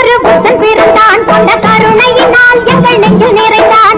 ஒரு புத்தன் பிறந்தான் கொண்ட கருணையினால் எங்கள் நெஞ்சில் நிறைந்தான்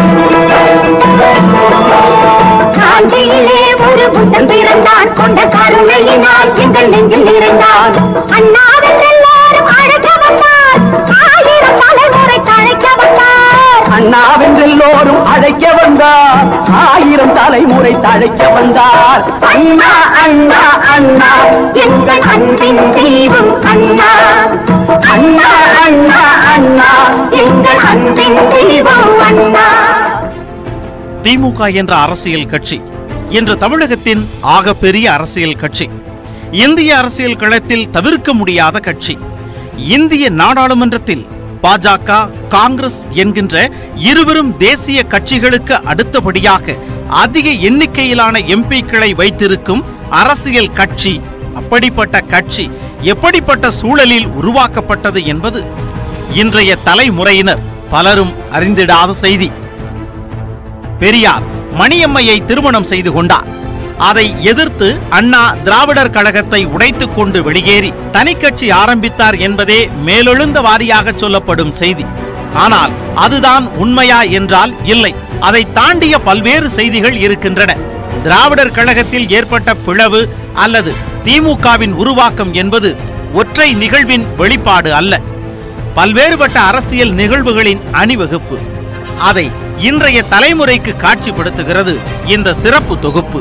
காஞ்சியிலே ஒரு புத்தன் பிறந்தான் கொண்ட கருணையினால் எங்கள் நெஞ்சில் நிறைந்தான் அண்ணாவில் எல்லாரும் அழைக்க வந்தார் ஆயிரம் தலைமுறை தழைக்க வந்தார் அண்ணாவென்றெல்லோரும் அழைக்க வந்தார் ஆயிரம் தலைமுறை தழைக்க வந்தார் அண்ணா அண்ணா அண்ணா எங்கள் அன்பின் தெய்வம் அண்ணா அண்ணா அண்ணா அண்ணா எங்கள் அன்பின் தெய்வம் அண்ணா திமுக என்ற அரசியல் கட்சி இன்று தமிழகத்தின் ஆகப்பெரிய அரசியல் கட்சி இந்திய அரசியல் களத்தில் தவிர்க்க முடியாத கட்சி இந்திய நாடாளுமன்றத்தில் பாஜக காங்கிரஸ் என்கின்ற இருவரும் தேசிய கட்சிகளுக்கு அடுத்தபடியாக அதிக எண்ணிக்கையிலான எம்பிக்களை வைத்திருக்கும் அரசியல் கட்சி அப்படிப்பட்ட கட்சி எப்படிப்பட்ட சூழலில் உருவாக்கப்பட்டது என்பது இன்றைய தலைமுறையினர் பலரும் அறிந்திடாத செய்தி பெரியார் மணியம்மையை திருமணம் செய்து கொண்டார் அதை எதிர்த்து அண்ணா திராவிடர் கழகத்தை உடைத்துக் கொண்டு வெளியேறி தனிக்கட்சி ஆரம்பித்தார் என்பதே மேலெழுந்த வாரியாக சொல்லப்படும் செய்தி ஆனால் அதுதான் உண்மையா என்றால் இல்லை அதை தாண்டிய பல்வேறு செய்திகள் இருக்கின்றன திராவிடர் கழகத்தில் ஏற்பட்ட பிளவு அல்லது திமுகவின் உருவாக்கம் என்பது ஒற்றை நிகழ்வின் வெளிப்பாடு அல்ல பல்வேறுபட்ட அரசியல் நிகழ்வுகளின் அணிவகுப்பு அதை இன்றைய தலைமுறைக்கு காட்சிப்படுத்துகிறது இந்த சிறப்பு தொகுப்பு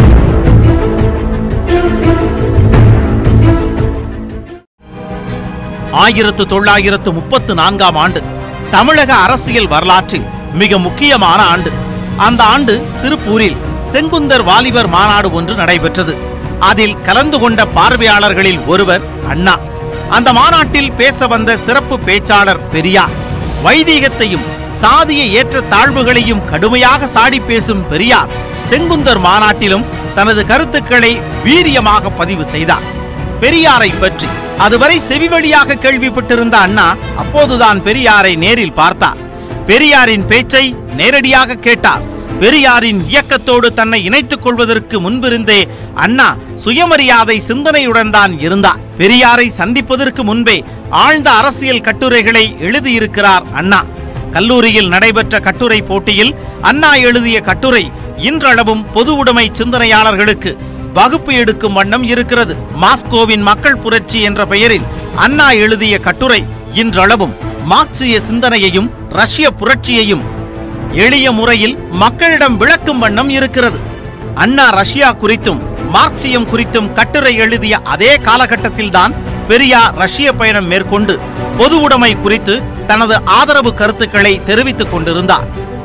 ஆயிரத்து தொள்ளாயிரத்து முப்பத்து நான்காம் ஆண்டு தமிழக அரசியல் வரலாற்றில் மிக முக்கியமான ஆண்டு அந்த ஆண்டு திருப்பூரில் செங்குந்தர் வாலிபர் மாநாடு ஒன்று நடைபெற்றது அதில் கலந்து கொண்ட பார்வையாளர்களில் ஒருவர் அண்ணா அந்த மாநாட்டில் பேச வந்த சிறப்பு பேச்சாளர் பெரியார் வைதீகத்தையும் சாதிய ஏற்ற தாழ்வுகளையும் கடுமையாக சாடி பேசும் பெரியார் செங்குந்தர் மாநாட்டிலும் தனது கருத்துக்களை வீரியமாக பதிவு செய்தார் பெரியாரை பற்றி அதுவரை செவிவழியாக கேள்விப்பட்டிருந்த அண்ணா அப்போதுதான் பெரியாரை நேரில் பார்த்தார் பெரியாரின் பேச்சை நேரடியாக கேட்டார் பெரியாரின் இயக்கத்தோடு தன்னை இணைத்துக் கொள்வதற்கு முன்பிருந்தே அண்ணா சுயமரியாதை சிந்தனையுடன் தான் இருந்தார் பெரியாரை சந்திப்பதற்கு முன்பே ஆழ்ந்த அரசியல் கட்டுரைகளை எழுதியிருக்கிறார் அண்ணா கல்லூரியில் நடைபெற்ற கட்டுரை போட்டியில் அண்ணா எழுதிய கட்டுரை இன்றளவும் பொது உடைமை சிந்தனையாளர்களுக்கு வகுப்பு எடுக்கும் வண்ணம் இருக்கிறது மாஸ்கோவின் மக்கள் புரட்சி என்ற பெயரில் அண்ணா எழுதிய கட்டுரை இன்றளவும் மார்க்சிய சிந்தனையையும் ரஷ்ய புரட்சியையும் எளிய முறையில் மக்களிடம் விளக்கும் வண்ணம் இருக்கிறது அண்ணா ரஷ்யா குறித்தும் மார்க்சியம் குறித்தும் கட்டுரை எழுதிய அதே காலகட்டத்தில்தான் பெரியார் ரஷ்ய பயணம் மேற்கொண்டு பொது உடைமை குறித்து தனது ஆதரவு கருத்துக்களை தெரிவித்துக் கொண்டிருந்தார்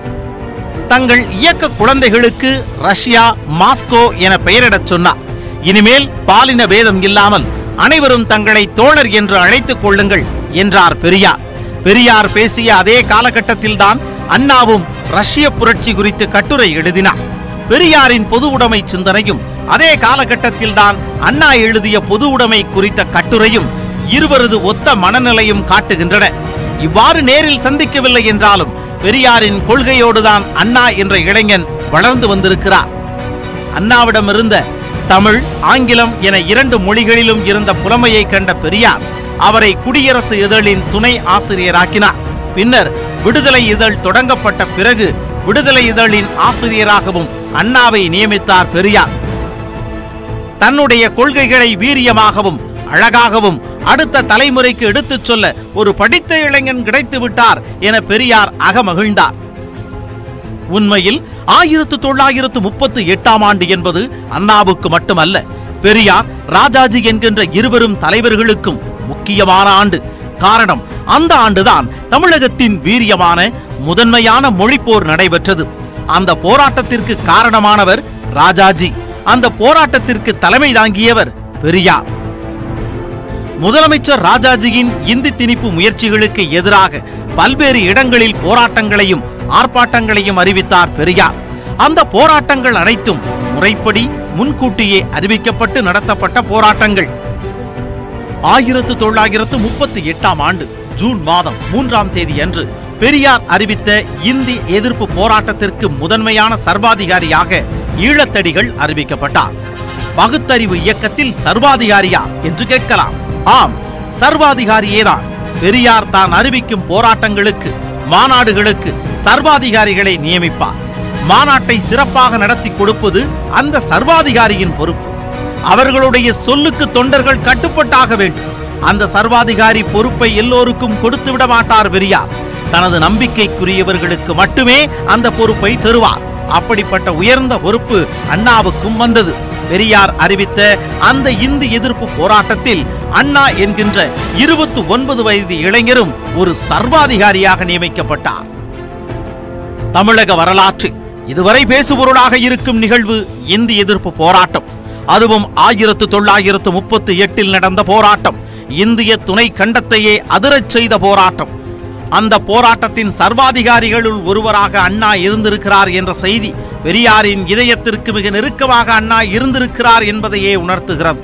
தங்கள் இயக்க குழந்தைகளுக்கு ரஷ்யா மாஸ்கோ என பெயரிடச் சொன்னார் இனிமேல் பாலின பேதம் இல்லாமல் அனைவரும் தங்களை தோழர் என்று அழைத்துக் கொள்ளுங்கள் என்றார் பெரியார் பெரியார் பேசிய அதே காலகட்டத்தில்தான் அண்ணாவும் ரஷ்ய புரட்சி குறித்து கட்டுரை எழுதினார் பெரியாரின் பொது உடைமை சிந்தனையும் அதே காலகட்டத்தில்தான் அண்ணா எழுதிய பொது உடைமை குறித்த கட்டுரையும் இருவரது ஒத்த மனநிலையும் காட்டுகின்றன இவ்வாறு நேரில் சந்திக்கவில்லை என்றாலும் பெரியாரின் கொள்கையோடுதான் அண்ணா என்ற இளைஞன் வளர்ந்து வந்திருக்கிறார் அண்ணாவிடம் இருந்த தமிழ் ஆங்கிலம் என இரண்டு மொழிகளிலும் இருந்த புலமையை கண்ட பெரியார் அவரை குடியரசு இதழின் துணை ஆசிரியராக்கினார் பின்னர் விடுதலை இதழ் தொடங்கப்பட்ட பிறகு விடுதலை இதழின் ஆசிரியராகவும் அண்ணாவை நியமித்தார் பெரியார் தன்னுடைய கொள்கைகளை வீரியமாகவும் அழகாகவும் அடுத்த தலைமுறைக்கு எடுத்துச் சொல்ல ஒரு படித்த இளைஞன் கிடைத்து விட்டார் என பெரியார் அகமகிழ்ந்தார் உண்மையில் ஆயிரத்து தொள்ளாயிரத்து முப்பத்து எட்டாம் ஆண்டு என்பது அண்ணாவுக்கு மட்டுமல்ல பெரியார் ராஜாஜி என்கின்ற இருவரும் தலைவர்களுக்கும் முக்கியமான ஆண்டு காரணம் அந்த ஆண்டுதான் தமிழகத்தின் வீரியமான முதன்மையான மொழிப்போர் நடைபெற்றது அந்த போராட்டத்திற்கு காரணமானவர் ராஜாஜி அந்த போராட்டத்திற்கு தலைமை தாங்கியவர் பெரியார் முதலமைச்சர் ராஜாஜியின் இந்தி திணிப்பு முயற்சிகளுக்கு எதிராக பல்வேறு இடங்களில் போராட்டங்களையும் ஆர்ப்பாட்டங்களையும் அறிவித்தார் பெரியார் அந்த போராட்டங்கள் அனைத்தும் முறைப்படி முன்கூட்டியே அறிவிக்கப்பட்டு நடத்தப்பட்ட போராட்டங்கள் ஆயிரத்து தொள்ளாயிரத்து முப்பத்தி எட்டாம் ஆண்டு ஜூன் மாதம் மூன்றாம் தேதி அன்று பெரியார் அறிவித்த இந்தி எதிர்ப்பு போராட்டத்திற்கு முதன்மையான சர்வாதிகாரியாக ஈழத்தடிகள் அறிவிக்கப்பட்டார் பகுத்தறிவு இயக்கத்தில் சர்வாதிகாரியா என்று கேட்கலாம் ஆம் சர்வாதிகாரியேதான் பெரியார் தான் அறிவிக்கும் போராட்டங்களுக்கு மாநாடுகளுக்கு சர்வாதிகாரிகளை நியமிப்பார் மாநாட்டை சிறப்பாக நடத்தி கொடுப்பது அந்த சர்வாதிகாரியின் பொறுப்பு அவர்களுடைய சொல்லுக்கு தொண்டர்கள் கட்டுப்பட்டாக வேண்டும் அந்த சர்வாதிகாரி பொறுப்பை எல்லோருக்கும் கொடுத்து விட மாட்டார் பெரியார் தனது நம்பிக்கைக்குரியவர்களுக்கு மட்டுமே அந்த பொறுப்பை தருவார் அப்படிப்பட்ட உயர்ந்த பொறுப்பு அண்ணாவுக்கும் வந்தது பெரியார் அறிவித்த அந்த இந்து எதிர்ப்பு போராட்டத்தில் அண்ணா என்கின்ற இருபத்தி ஒன்பது வயது இளைஞரும் ஒரு சர்வாதிகாரியாக நியமிக்கப்பட்டார் தமிழக வரலாற்றில் இதுவரை பேசுபொருளாக இருக்கும் நிகழ்வு இந்தி எதிர்ப்பு போராட்டம் அதுவும் ஆயிரத்து தொள்ளாயிரத்து முப்பத்தி எட்டில் நடந்த போராட்டம் இந்திய துணை கண்டத்தையே அதிரச் செய்த போராட்டம் அந்த போராட்டத்தின் சர்வாதிகாரிகளுள் ஒருவராக அண்ணா இருந்திருக்கிறார் என்ற செய்தி பெரியாரின் இதயத்திற்கு மிக நெருக்கமாக அண்ணா இருந்திருக்கிறார் என்பதையே உணர்த்துகிறது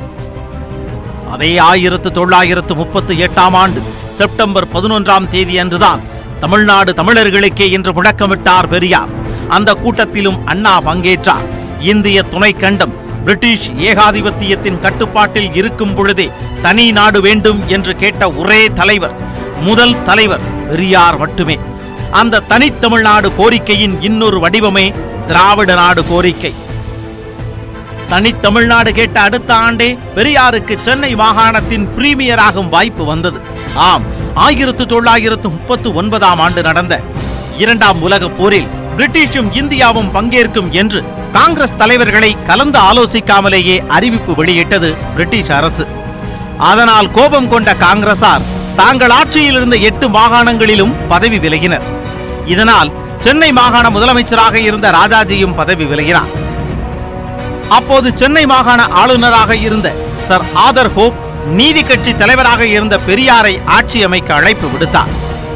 அதே ஆயிரத்து தொள்ளாயிரத்து முப்பத்தி எட்டாம் ஆண்டு செப்டம்பர் பதினொன்றாம் தேதி அன்றுதான் தமிழ்நாடு தமிழர்களுக்கே என்று முழக்கமிட்டார் பெரியார் அந்த கூட்டத்திலும் அண்ணா பங்கேற்றார் இந்திய துணை கண்டம் பிரிட்டிஷ் ஏகாதிபத்தியத்தின் கட்டுப்பாட்டில் இருக்கும் பொழுதே தனி நாடு வேண்டும் என்று கேட்ட ஒரே தலைவர் முதல் தலைவர் பெரியார் மட்டுமே அந்த தனித்தமிழ்நாடு கோரிக்கையின் இன்னொரு வடிவமே திராவிட நாடு கோரிக்கை தனித்தமிழ்நாடு கேட்ட அடுத்த ஆண்டே பெரியாருக்கு சென்னை மாகாணத்தின் பிரீமியராகும் வாய்ப்பு வந்தது ஆம் ஆயிரத்து தொள்ளாயிரத்து முப்பத்து ஒன்பதாம் ஆண்டு நடந்த இரண்டாம் உலகப் போரில் பிரிட்டிஷும் இந்தியாவும் பங்கேற்கும் என்று காங்கிரஸ் தலைவர்களை கலந்து ஆலோசிக்காமலேயே அறிவிப்பு வெளியிட்டது பிரிட்டிஷ் அரசு அதனால் கோபம் கொண்ட காங்கிரசார் தாங்கள் ஆட்சியில் இருந்த எட்டு மாகாணங்களிலும் பதவி விலகினர் இதனால் சென்னை மாகாண முதலமைச்சராக இருந்த ராஜாஜியும் பதவி விலகினார் அப்போது சென்னை மாகாண ஆளுநராக இருந்த சர் ஆதர் ஹோப் நீதி கட்சி தலைவராக இருந்த பெரியாரை ஆட்சி அமைக்க அழைப்பு விடுத்தார்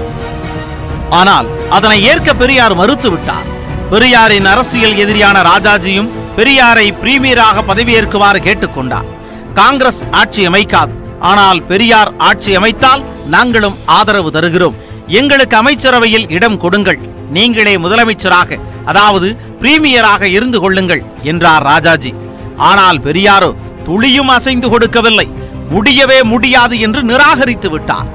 ஆனால் அதனை ஏற்க பெரியார் மறுத்துவிட்டார் பெரியாரின் அரசியல் எதிரியான ராஜாஜியும் பெரியாரை பிரீமியராக பதவியேற்குமாறு கேட்டுக்கொண்டார் காங்கிரஸ் ஆட்சி அமைக்காது ஆனால் பெரியார் ஆட்சி அமைத்தால் நாங்களும் ஆதரவு தருகிறோம் எங்களுக்கு அமைச்சரவையில் இடம் கொடுங்கள் நீங்களே முதலமைச்சராக அதாவது பிரீமியராக இருந்து கொள்ளுங்கள் என்றார் ராஜாஜி ஆனால் பெரியாரோ துளியும் அசைந்து கொடுக்கவில்லை முடியவே முடியாது என்று நிராகரித்து விட்டார்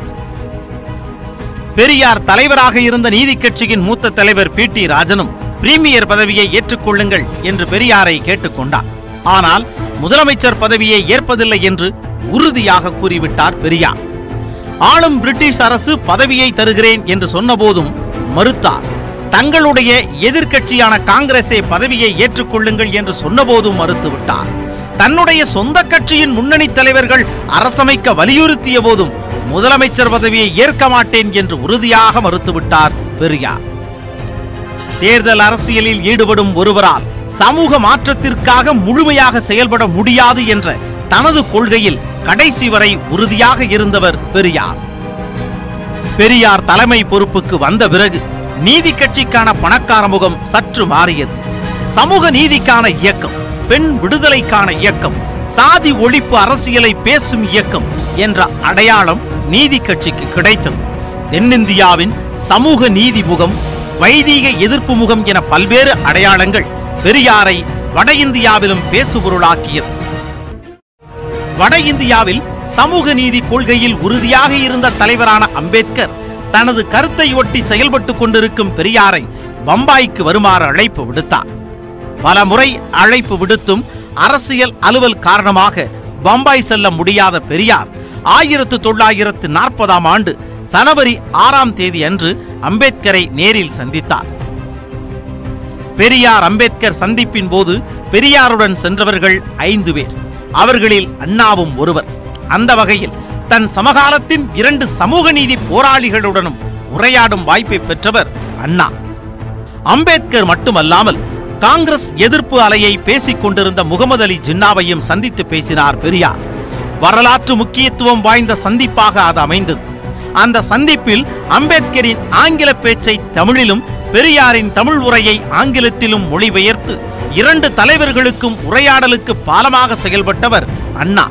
பெரியார் தலைவராக இருந்த நீதி கட்சியின் மூத்த தலைவர் பி டி ராஜனும் பிரீமியர் பதவியை ஏற்றுக்கொள்ளுங்கள் என்று பெரியாரை கேட்டுக்கொண்டார் ஆனால் முதலமைச்சர் பதவியை ஏற்பதில்லை என்று உறுதியாக கூறிவிட்டார் பெரியார் ஆளும் பிரிட்டிஷ் அரசு பதவியை தருகிறேன் என்று சொன்னபோதும் மறுத்தார் தங்களுடைய எதிர்க்கட்சியான காங்கிரஸே பதவியை ஏற்றுக்கொள்ளுங்கள் என்று சொன்னபோதும் மறுத்துவிட்டார் தன்னுடைய சொந்த கட்சியின் முன்னணி தலைவர்கள் அரசமைக்க வலியுறுத்திய போதும் முதலமைச்சர் பதவியை ஏற்க மாட்டேன் என்று உறுதியாக மறுத்துவிட்டார் பெரியார் தேர்தல் அரசியலில் ஈடுபடும் ஒருவரால் சமூக மாற்றத்திற்காக முழுமையாக செயல்பட முடியாது என்ற தனது கொள்கையில் கடைசி வரை உறுதியாக இருந்தவர் பெரியார் பெரியார் தலைமை பொறுப்புக்கு வந்த பிறகு நீதி கட்சிக்கான பணக்கார முகம் சற்று மாறியது சமூக நீதிக்கான இயக்கம் பெண் விடுதலைக்கான இயக்கம் சாதி ஒழிப்பு அரசியலை பேசும் இயக்கம் என்ற அடையாளம் நீதி கட்சிக்கு கிடைத்தது தென்னிந்தியாவின் சமூக நீதி முகம் வைதீக எதிர்ப்பு முகம் என பல்வேறு அடையாளங்கள் பெரியாரை வட இந்தியாவிலும் பேசுபொருளாக்கியது வட இந்தியாவில் சமூக நீதி கொள்கையில் உறுதியாக இருந்த தலைவரான அம்பேத்கர் தனது கருத்தை ஒட்டி செயல்பட்டுக் கொண்டிருக்கும் பெரியாரை பம்பாய்க்கு வருமாறு அழைப்பு விடுத்தார் பல முறை அழைப்பு விடுத்தும் அரசியல் அலுவல் காரணமாக பம்பாய் செல்ல முடியாத பெரியார் ஆயிரத்து தொள்ளாயிரத்து நாற்பதாம் ஆண்டு சனவரி ஆறாம் தேதி அன்று அம்பேத்கரை நேரில் சந்தித்தார் பெரியார் அம்பேத்கர் சந்திப்பின் போது பெரியாருடன் சென்றவர்கள் ஐந்து பேர் அவர்களில் அண்ணாவும் ஒருவர் அந்த வகையில் தன் சமகாலத்தின் இரண்டு சமூக நீதி போராளிகளுடனும் உரையாடும் வாய்ப்பை பெற்றவர் அண்ணா அம்பேத்கர் மட்டுமல்லாமல் காங்கிரஸ் எதிர்ப்பு அலையை பேசிக் கொண்டிருந்த முகமது அலி ஜின்னாவையும் சந்தித்து பேசினார் பெரியார் வரலாற்று முக்கியத்துவம் வாய்ந்த சந்திப்பாக அது அமைந்தது அந்த சந்திப்பில் அம்பேத்கரின் ஆங்கில பேச்சை தமிழிலும் பெரியாரின் தமிழ் உரையை ஆங்கிலத்திலும் மொழிபெயர்த்து இரண்டு தலைவர்களுக்கும் உரையாடலுக்கு பாலமாக செயல்பட்டவர் அண்ணா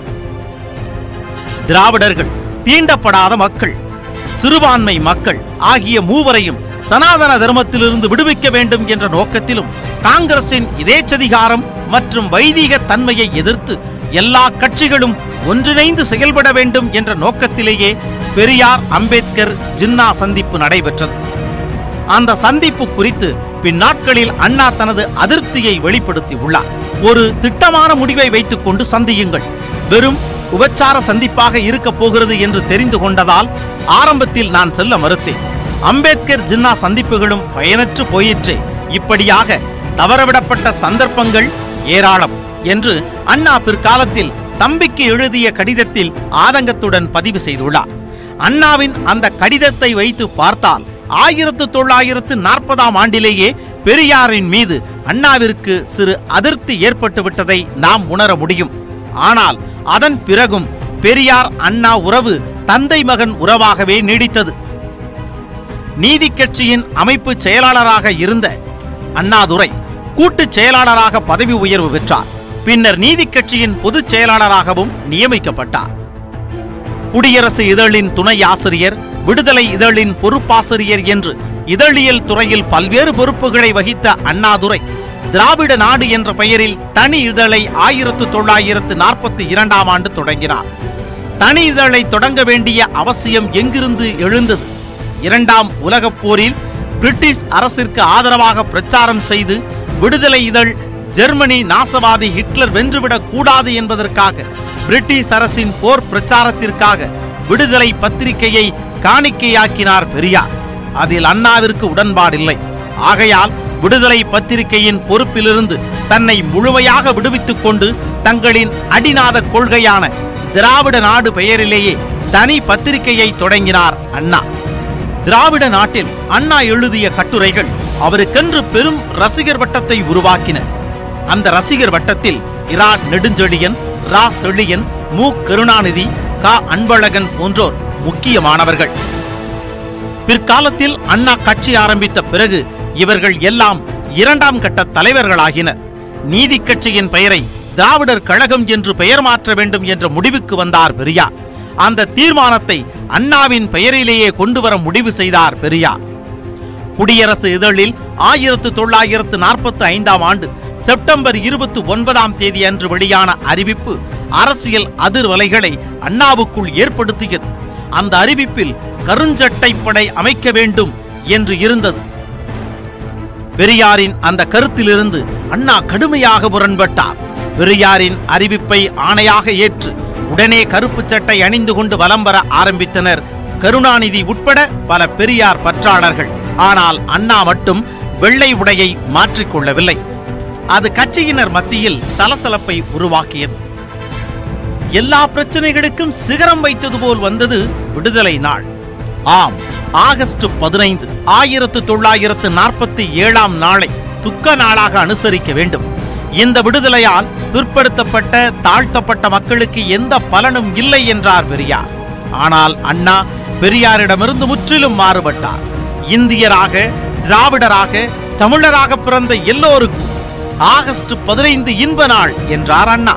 திராவிடர்கள் தீண்டப்படாத மக்கள் சிறுபான்மை மக்கள் ஆகிய மூவரையும் சனாதன தர்மத்திலிருந்து விடுவிக்க வேண்டும் என்ற நோக்கத்திலும் காங்கிரசின் இதேச்சதிகாரம் மற்றும் வைதீக தன்மையை எதிர்த்து எல்லா கட்சிகளும் ஒன்றிணைந்து செயல்பட வேண்டும் என்ற நோக்கத்திலேயே பெரியார் அம்பேத்கர் ஜின்னா சந்திப்பு நடைபெற்றது அந்த சந்திப்பு குறித்து பின்னாட்களில் அண்ணா தனது அதிருப்தியை வெளிப்படுத்தி உள்ளார் ஒரு திட்டமான முடிவை வைத்துக் கொண்டு சந்தியுங்கள் வெறும் உபச்சார சந்திப்பாக இருக்க போகிறது என்று தெரிந்து கொண்டதால் ஆரம்பத்தில் நான் செல்ல மறுத்தேன் அம்பேத்கர் ஜின்னா சந்திப்புகளும் பயனற்று போயிற்றே இப்படியாக தவறவிடப்பட்ட சந்தர்ப்பங்கள் ஏராளம் என்று அண்ணா பிற்காலத்தில் தம்பிக்கு எழுதிய கடிதத்தில் ஆதங்கத்துடன் பதிவு செய்துள்ளார் அண்ணாவின் அந்த கடிதத்தை வைத்து பார்த்தால் ஆயிரத்து தொள்ளாயிரத்து நாற்பதாம் ஆண்டிலேயே பெரியாரின் மீது அண்ணாவிற்கு சிறு அதிருப்தி ஏற்பட்டு விட்டதை நாம் உணர முடியும் ஆனால் அதன் பிறகும் பெரியார் அண்ணா உறவு தந்தை மகன் உறவாகவே நீடித்தது நீதி கட்சியின் அமைப்பு செயலாளராக இருந்த அண்ணாதுரை கூட்டுச் செயலாளராக பதவி உயர்வு பெற்றார் பின்னர் நீதி கட்சியின் பொதுச் செயலாளராகவும் நியமிக்கப்பட்டார் குடியரசு இதழின் துணை ஆசிரியர் விடுதலை இதழின் பொறுப்பாசிரியர் என்று இதழியல் துறையில் பல்வேறு பொறுப்புகளை வகித்த அண்ணாதுரை திராவிட நாடு என்ற பெயரில் தனி இதழை ஆயிரத்து தொள்ளாயிரத்து நாற்பத்தி இரண்டாம் ஆண்டு தொடங்கினார் தனி இதழை தொடங்க வேண்டிய அவசியம் எங்கிருந்து எழுந்தது இரண்டாம் உலகப் போரில் பிரிட்டிஷ் அரசிற்கு ஆதரவாக பிரச்சாரம் செய்து விடுதலை இதழ் ஜெர்மனி நாசவாதி ஹிட்லர் வென்றுவிடக் கூடாது என்பதற்காக பிரிட்டிஷ் அரசின் போர் பிரச்சாரத்திற்காக விடுதலை பத்திரிகையை காணிக்கையாக்கினார் பெரியார் அதில் அண்ணாவிற்கு உடன்பாடில்லை ஆகையால் விடுதலை பத்திரிகையின் பொறுப்பிலிருந்து தன்னை முழுமையாக விடுவித்துக் கொண்டு தங்களின் அடிநாத கொள்கையான திராவிட நாடு பெயரிலேயே தனி பத்திரிகையை தொடங்கினார் அண்ணா திராவிட நாட்டில் அண்ணா எழுதிய கட்டுரைகள் அவருக்கென்று பெரும் ரசிகர் வட்டத்தை உருவாக்கின அந்த ரசிகர் வட்டத்தில் இரா நெடுஞ்செழியன் ரா செழியன் மு கருணாநிதி க அன்பழகன் போன்றோர் முக்கியமானவர்கள் பிற்காலத்தில் அண்ணா கட்சி ஆரம்பித்த பிறகு இவர்கள் எல்லாம் இரண்டாம் கட்ட தலைவர்களாகினர் நீதி கட்சியின் பெயரை திராவிடர் கழகம் என்று பெயர் மாற்ற வேண்டும் என்ற முடிவுக்கு வந்தார் பெரியார் அந்த தீர்மானத்தை அண்ணாவின் பெயரிலேயே கொண்டு வர முடிவு செய்தார் பெரியார் குடியரசு இதழில் ஆயிரத்து தொள்ளாயிரத்து நாற்பத்தி ஐந்தாம் ஆண்டு செப்டம்பர் இருபத்தி ஒன்பதாம் தேதி அன்று வெளியான அறிவிப்பு அரசியல் அதிர்வலைகளை அண்ணாவுக்குள் ஏற்படுத்தியது அந்த அறிவிப்பில் கருஞ்சட்டைப்படை அமைக்க வேண்டும் என்று இருந்தது பெரியாரின் அந்த கருத்திலிருந்து அண்ணா கடுமையாக முரண்பட்டார் பெரியாரின் அறிவிப்பை ஆணையாக ஏற்று உடனே கருப்பு சட்டை அணிந்து கொண்டு வலம் வர ஆரம்பித்தனர் கருணாநிதி உட்பட பல பெரியார் பற்றாளர்கள் ஆனால் அண்ணா மட்டும் வெள்ளை உடையை மாற்றிக்கொள்ளவில்லை அது கட்சியினர் மத்தியில் சலசலப்பை உருவாக்கியது எல்லா பிரச்சனைகளுக்கும் சிகரம் வைத்தது போல் வந்தது விடுதலை நாள் ஆம் ஆகஸ்ட் பதினைந்து ஆயிரத்து தொள்ளாயிரத்து நாற்பத்தி ஏழாம் நாளை துக்க நாளாக அனுசரிக்க வேண்டும் இந்த விடுதலையால் பிற்படுத்தப்பட்ட தாழ்த்தப்பட்ட மக்களுக்கு எந்த பலனும் இல்லை என்றார் பெரியார் ஆனால் அண்ணா பெரியாரிடமிருந்து முற்றிலும் மாறுபட்டார் இந்தியராக திராவிடராக தமிழராக பிறந்த எல்லோருக்கும் ஆகஸ்ட் பதினைந்து இன்ப நாள் என்றார் அண்ணா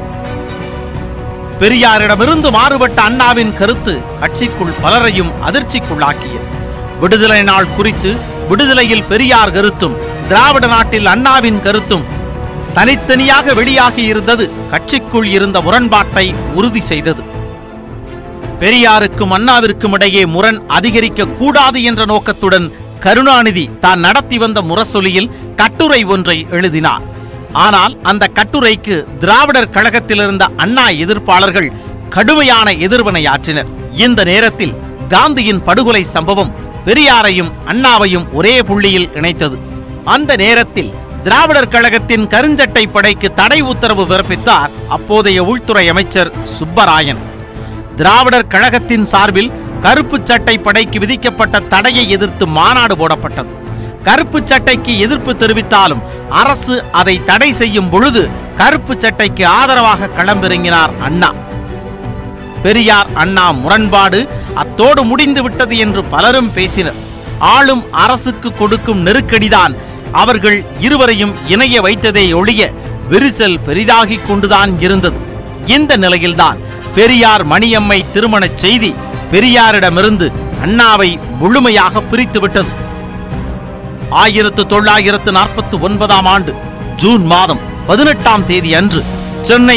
பெரியாரிடமிருந்து மாறுபட்ட அண்ணாவின் கருத்து கட்சிக்குள் பலரையும் அதிர்ச்சிக்குள்ளாக்கியது விடுதலை நாள் குறித்து விடுதலையில் பெரியார் கருத்தும் திராவிட நாட்டில் அண்ணாவின் கருத்தும் தனித்தனியாக வெளியாகி இருந்தது கட்சிக்குள் இருந்த முரண்பாட்டை உறுதி செய்தது பெரியாருக்கும் அண்ணாவிற்கும் இடையே முரண் அதிகரிக்க கூடாது என்ற நோக்கத்துடன் கருணாநிதி தான் நடத்தி வந்த முரசொலியில் கட்டுரை ஒன்றை எழுதினார் ஆனால் அந்த கட்டுரைக்கு திராவிடர் கழகத்தில் இருந்த அண்ணா எதிர்ப்பாளர்கள் கடுமையான எதிர்வினையாற்றினர் இந்த நேரத்தில் காந்தியின் படுகொலை சம்பவம் பெரியாரையும் அண்ணாவையும் ஒரே புள்ளியில் இணைத்தது அந்த நேரத்தில் திராவிடர் கழகத்தின் கருஞ்சட்டை படைக்கு தடை உத்தரவு பிறப்பித்தார் அப்போதைய உள்துறை அமைச்சர் சுப்பராயன் திராவிடர் கழகத்தின் சார்பில் கருப்பு சட்டை படைக்கு விதிக்கப்பட்ட தடையை எதிர்த்து மாநாடு போடப்பட்டது கருப்பு சட்டைக்கு எதிர்ப்பு தெரிவித்தாலும் அரசு அதை தடை செய்யும் பொழுது கருப்பு சட்டைக்கு ஆதரவாக களமிறங்கினார் அண்ணா பெரியார் அண்ணா முரண்பாடு அத்தோடு முடிந்து விட்டது என்று பலரும் பேசினர் ஆளும் அரசுக்கு கொடுக்கும் நெருக்கடிதான் அவர்கள் இருவரையும் இணைய வைத்ததே ஒழிய விரிசல் பெரிதாகிக் கொண்டுதான் இருந்தது இந்த நிலையில்தான் பெரியார் மணியம்மை திருமணச் செய்தி பெரியாரிடமிருந்து அண்ணாவை முழுமையாக பிரித்துவிட்டது ஆயிரத்து தொள்ளாயிரத்து நாற்பத்தி ஒன்பதாம் ஆண்டு ஜூன் மாதம் பதினெட்டாம் தேதி அன்று சென்னை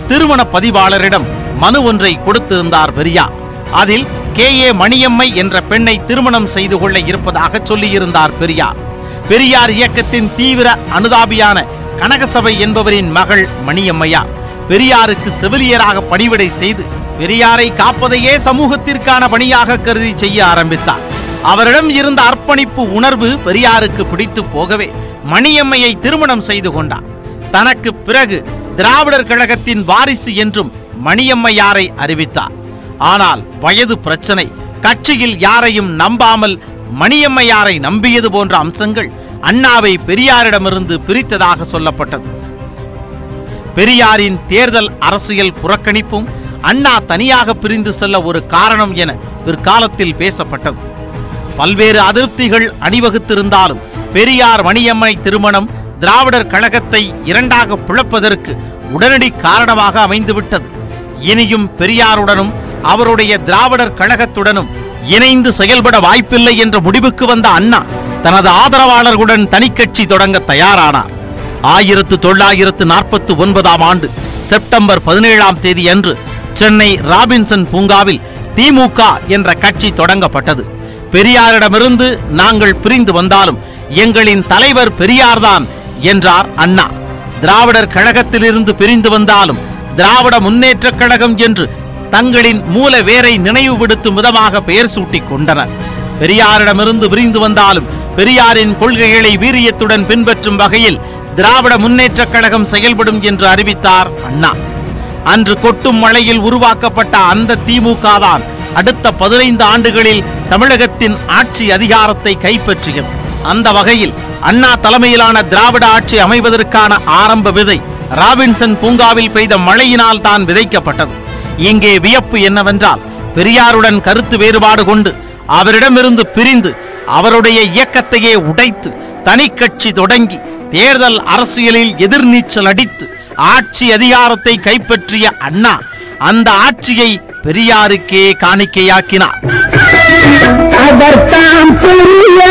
திருமண பதிவாளரிடம் மனு ஒன்றை கொடுத்திருந்தார் பெரியார் அதில் கே ஏ மணியம்மை என்ற பெண்ணை திருமணம் செய்து கொள்ள இருப்பதாக சொல்லியிருந்தார் பெரியார் பெரியார் இயக்கத்தின் தீவிர அனுதாபியான கனகசபை என்பவரின் மகள் மணியம்மையார் பெரியாருக்கு செவிலியராக பணிவிடை செய்து பெரியாரை காப்பதையே சமூகத்திற்கான பணியாக கருதி செய்ய ஆரம்பித்தார் அவரிடம் இருந்த அர்ப்பணிப்பு உணர்வு பெரியாருக்கு பிடித்து போகவே மணியம்மையை திருமணம் செய்து கொண்டார் தனக்கு பிறகு திராவிடர் கழகத்தின் வாரிசு என்றும் மணியம்மையாரை அறிவித்தார் ஆனால் வயது பிரச்சனை கட்சியில் யாரையும் நம்பாமல் மணியம்மையாரை நம்பியது போன்ற அம்சங்கள் அண்ணாவை பெரியாரிடமிருந்து பிரித்ததாக சொல்லப்பட்டது பெரியாரின் தேர்தல் அரசியல் புறக்கணிப்பும் அண்ணா தனியாக பிரிந்து செல்ல ஒரு காரணம் என பிற்காலத்தில் பேசப்பட்டது பல்வேறு அதிருப்திகள் அணிவகுத்திருந்தாலும் பெரியார் மணியம்மை திருமணம் திராவிடர் கழகத்தை இரண்டாக பிளப்பதற்கு உடனடி காரணமாக அமைந்துவிட்டது இனியும் பெரியாருடனும் அவருடைய திராவிடர் கழகத்துடனும் இணைந்து செயல்பட வாய்ப்பில்லை என்ற முடிவுக்கு வந்த அண்ணா தனது ஆதரவாளர்களுடன் தனிக்கட்சி தொடங்க தயாரானார் ஆயிரத்து தொள்ளாயிரத்து நாற்பத்து ஒன்பதாம் ஆண்டு செப்டம்பர் பதினேழாம் தேதி அன்று சென்னை ராபின்சன் பூங்காவில் திமுக என்ற கட்சி தொடங்கப்பட்டது பெரியாரிடமிருந்து நாங்கள் பிரிந்து வந்தாலும் எங்களின் தலைவர் பெரியார்தான் என்றார் அண்ணா திராவிடர் கழகத்திலிருந்து பிரிந்து வந்தாலும் திராவிட முன்னேற்றக் கழகம் என்று தங்களின் மூல வேரை நினைவுபடுத்தும் விதமாக பெயர் சூட்டிக் கொண்டனர் பெரியாரிடமிருந்து விரிந்து வந்தாலும் பெரியாரின் கொள்கைகளை வீரியத்துடன் பின்பற்றும் வகையில் திராவிட முன்னேற்றக் கழகம் செயல்படும் என்று அறிவித்தார் அண்ணா அன்று கொட்டும் மழையில் உருவாக்கப்பட்ட அந்த திமுக தான் அடுத்த பதினைந்து ஆண்டுகளில் தமிழகத்தின் ஆட்சி அதிகாரத்தை கைப்பற்றியது அந்த வகையில் அண்ணா தலைமையிலான திராவிட ஆட்சி அமைவதற்கான ஆரம்ப விதை ராபின்சன் பூங்காவில் பெய்த மழையினால் தான் விதைக்கப்பட்டது இங்கே வியப்பு என்னவென்றால் பெரியாருடன் கருத்து வேறுபாடு கொண்டு அவரிடமிருந்து பிரிந்து அவருடைய இயக்கத்தையே உடைத்து தனிக்கட்சி தொடங்கி தேர்தல் அரசியலில் எதிர்நீச்சல் அடித்து ஆட்சி அதிகாரத்தை கைப்பற்றிய அண்ணா அந்த ஆட்சியை பெரியாருக்கே காணிக்கையாக்கினார் அதற்காம் புரிய